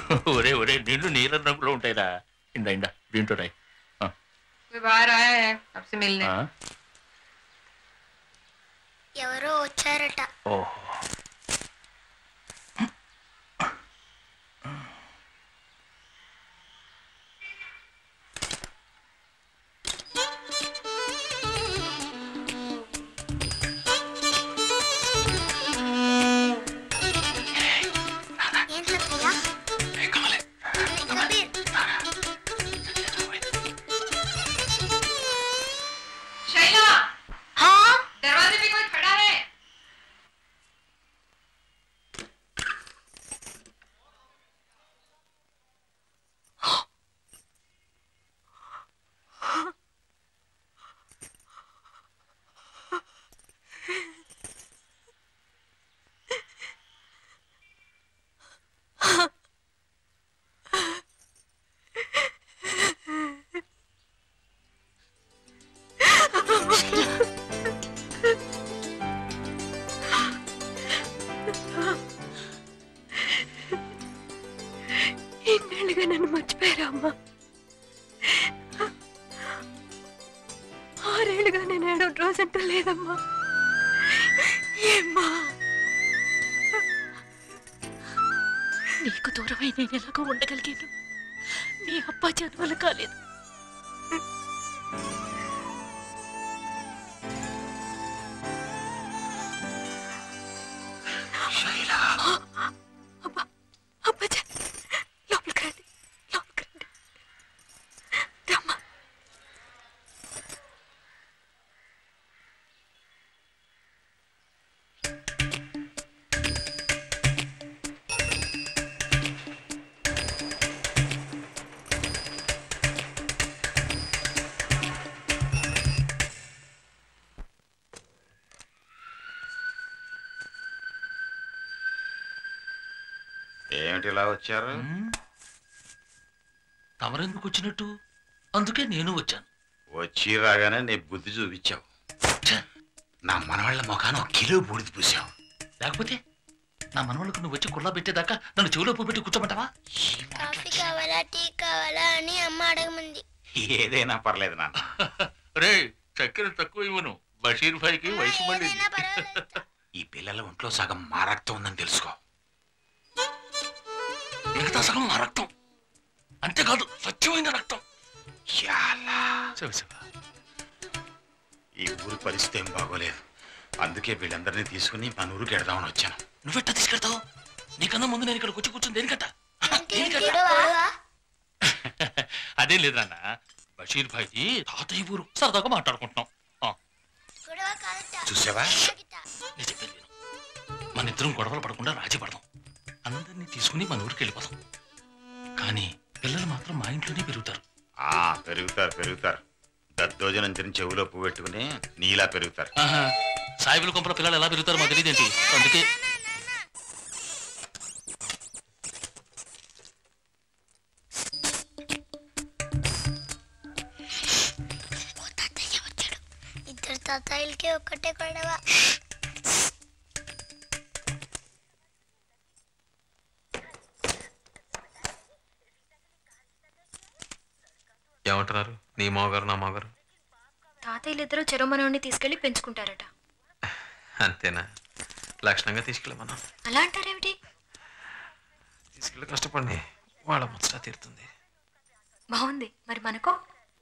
ఒరే ఒరే నీళ్లు నీళ్ళ రంగులో ఉంటాయిరా ఇందా ఇందా దీంట్లో రాయి कोई बाहर आया है आपसे मिलने ఆ? ఎవరో వచ్చారట ఓహో ఏం చెప్పయ్యా కబీర్ शैला हाँ दरवाजे पे कोई खड़ा है ఇన్నేళ్ళుగా నన్ను మర్చిపోయారా అమ్మా ఆరేళ్ళుగా నేను ఏడో రోజంటూ లేదమ్మా ఏమ్మా నీకు దూరమై నేను ఎలాగో ఉండగలిగాను నీ అబ్బా చదువులు కాలేదు అబ్బా అబ్బా చ- లోపలికి రండి లోపలికి రండి రమ్మా ఏమిటి ఇలా వచ్చారు ఉమ్. తమరెందుకు వచ్చినట్టు అందుకే నేను వచ్చాను వచ్చి రాగానే నీ బుద్ధి చూపించావు ఛ, నా మనవాళ్ళ ముఖాన ఒక కిలో బూడిద పూసావు లేకపోతే నా మనవళ్ళకు నువ్వు వచ్చి కుళ్ళ పెట్టేదాకా నన్ను చెవులో పెట్టి కూర్చోమంటావా కాఫీ కావాలా టీ కావాలా అని అమ్మ అడగమంది ఏదైనా పర్లేదు నాన్న రే చక్కెర తక్కువ ఇవ్వను బషీర్ భాయ్కి వయసు ఏదైనా మళ్ళీ పర్వాలేదు ఈ పిల్లల ఒంట్లో సగం మా రక్తం ఉందని తెలుసుకో మిగతా సగం నా రక్తం అంతేకాదు స్వచ్ఛమైన రక్తం యాలా. శివ శివ ఈ ఊరి పరిస్థితి ఏం బాగోలేదు అందుకే వీళ్ళందరినీ తీసుకుని మన ఊరికి ఎడదామని వచ్చాను నువ్వెట్టా తీసుకెళ్తావు నీకన్నా ముందు నేను ఇక్కడికి వచ్చి కూర్చుని దేనికట దేనికట గొడవ? అదేం లేదు నాన్న బషీర్ భాయ్కి తాతయ్య ఊరు సరదాగా మాట్లాడుకుంటున్నాం ఆ, గొడవ కాదట చూసావా తాగిట. నేను చెప్పేది విను మన ఇద్దరం గొడవలు పడకుండా రాజీ పడదాం అందరినీ తీసుకుని మన ఊరికి వెళ్ళిపోదాం కానీ పిల్లలు మాత్రం మా ఇంట్లోనే పెరుగుతారు ఆ పెరుగుతారు పెరుగుతారు దద్దోజనం తిని చెవులో పువ్వు పెట్టుకుని నీలా పెరుగుతారు ఆహా, సాయిబుల కొంపల పిల్లలు ఎలా పెరుగుతారో మాకు తెలియదేంటి అందుకే ఓ తాతయ్య వచ్చాడు ఇద్దరు తాతయ్యలకి ఒక్కటే గొడవ ఏమంటున్నారు నీ మావగారు నా మావగారు తాతయ్యలిద్దరూ చెరమనోడిని తీసుకెళ్లి పెంచుకుంటారట అంతేనా లక్షణంగా తీసుకెళ్ళమన్నా అలా అంటారేమిటి తీసుకెళ్ళి కష్టపడి వాళ్ళ ముచ్చట తీరుతుంది బాగుంది మరి మనకో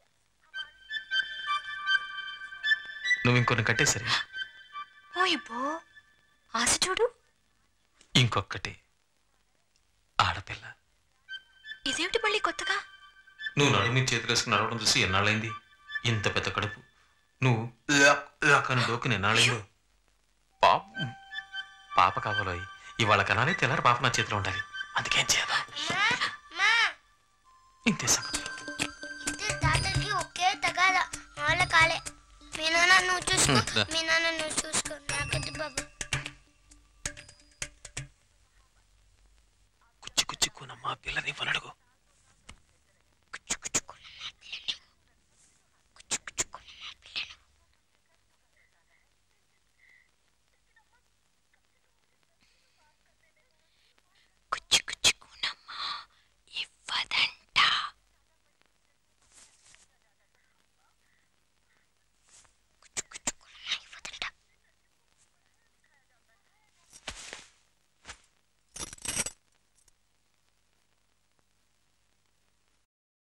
నువ్వు ఇంకొన్ని కట్టేసరి ఓ ఇబ్బో ఆశ చూడు ఇంకొకటి ఆడపిల్ల ఇదేమిటి మళ్ళీ కొత్తగా నువ్వు నడు మీద చేతి వేసుకుని నడవడం చూసి ఎన్నాళ్ళైంది ఇంత పెద్ద కడుపు నువ్వు లాక్ లాక్ అని డోకుని ఎన్నాళ్ళైందో పాప పాప కావాలో ఇవాళ కనాలి తెల్లారి పాప నా చేతిలో ఉండాలి అందుకేం చేద్దాం మా ఇంతే సంగతి ఇద్దరు తాతలకి ఒకే తగాద వాళ్ళ కాలే మీ నాన్న నువ్వు చూసుకో హ్మ్, దా. మీ నాన్న నువ్వు చూసుకో నాకొద్దు బాబు కుచ్చి కుచ్చి కూనమ్మా పిల్లని వనడుగు